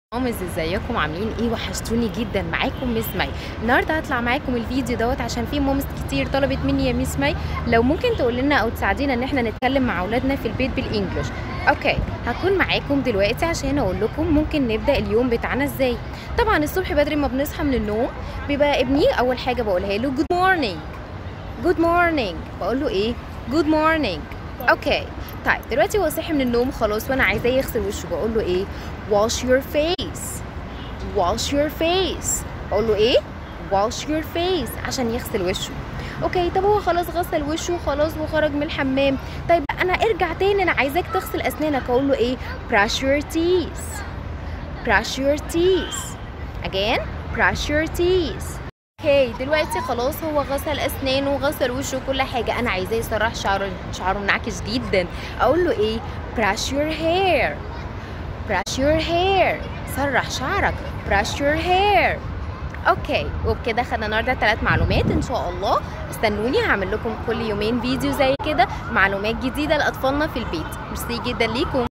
مامز ازيكم عاملين ايه وحشتوني جدا معاكم مس مي النهارده هطلع معاكم الفيديو دوت عشان في مامز كتير طلبت مني يا مس مي لو ممكن تقول لنا او تساعدينا ان احنا نتكلم مع اولادنا في البيت بالانجلش اوكي هكون معاكم دلوقتي عشان اقول لكم ممكن نبدا اليوم بتاعنا ازاي طبعا الصبح بدري ما بنصحى من النوم بيبقى ابني اول حاجه بقولها له جود مورنينج جود مورنينج بقول له ايه جود مورنينج اوكي طيب دلوقتي هو صحي من النوم خلاص وانا عايزاه يغسل وشه بقول له ايه wash your face wash your face اقول له ايه wash your face عشان يغسل وشه اوكي طب هو خلاص غسل وشه خلاص وخرج من الحمام طيب انا ارجع تاني انا عايزاك تغسل اسنانك اقول له ايه brush your teeth brush your teeth again brush your teeth اوكي دلوقتي خلاص هو غسل اسنانه وغسل وشه وكل حاجه انا عايزاه يسرح شعره شعره منعكش جدا اقول له ايه brush your hair brush your hair سرح شعرك brush your hair اوكي وبكده خدنا النهارده ثلاث معلومات ان شاء الله استنوني هعمل لكم كل يومين فيديو زي كده معلومات جديده لاطفالنا في البيت ميرسي جدا ليكم